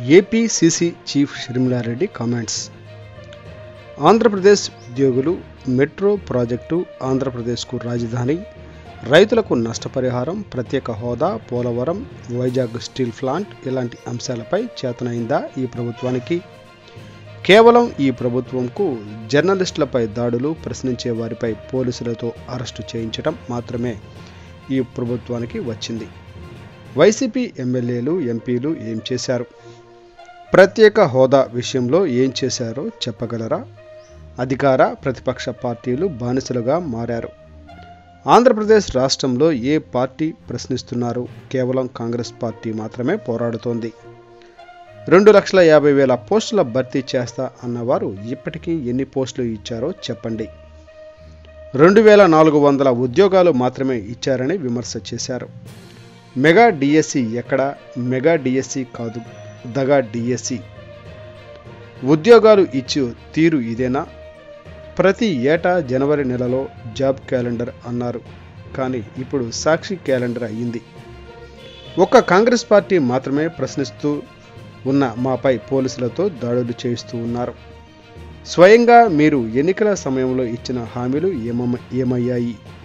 APCC chief Sharmila Reddy comments Andhra Pradesh ఉద్యోగులు metro project ఆంధ్రప్రదేశ్కు రాజధాని రైతులకు నష్టపరిహారం ప్రత్యేక హోదా పోలవరం వైజాగ్ స్టీల్ ప్లాంట్ ఇలాంటి అంశాలపై చేతనైందా ఈ ప్రభుత్వానికి కేవలం ఈ ప్రభుత్వంకు జర్నలిస్టులపై దాడులు ప్రశ్నించే వారిపై పోలీసులతో అరెస్టు చేయించడం మాత్రమే ఈ ప్రభుత్వానికి వచ్చింది వైసీపీ ఎమ్మెల్యేలు ఎంపీలు ఏం చేశారు ప్రత్యేక హోదా విషయంలో ఏం చేశారో చెప్పగలరా అధికార ప్రతిపక్ష పార్టీలు బానిసలుగా మారారు ఆంధ్రప్రదేశ్ రాష్ట్రంలో ఏ పార్టీ ప్రశ్నిస్తున్నారు కేవలం కాంగ్రెస్ పార్టీ మాత్రమే పోరాడుతోంది రెండు లక్షల యాభై వేల పోస్టుల భర్తీ చేస్తా అన్నవారు ఇప్పటికీ ఎన్ని పోస్టులు ఇచ్చారో చెప్పండి రెండు వేల నాలుగు వందల ఉద్యోగాలు మాత్రమే ఇచ్చారని విమర్శ చేశారు మెగా డిఎస్సి ఎక్కడ మెగా డిఎస్సి కాదు దగా డిఎస్సి ఉద్యోగాలు ఇచ్చు తీరు ఇదేనా ప్రతి ఏటా జనవరి నెలలో జాబ్ క్యాలెండర్ అన్నారు కానీ ఇప్పుడు సాక్షి క్యాలెండర్ అయ్యింది ఒక్క కాంగ్రెస్ పార్టీ మాత్రమే ప్రశ్నిస్తూ ఉన్న మాపై పోలీసులతో దాడులు చేయిస్తూ ఉన్నారు స్వయంగా మీరు ఎన్నికల సమయంలో ఇచ్చిన హామీలు ఏమమ ఏమయ్యాయి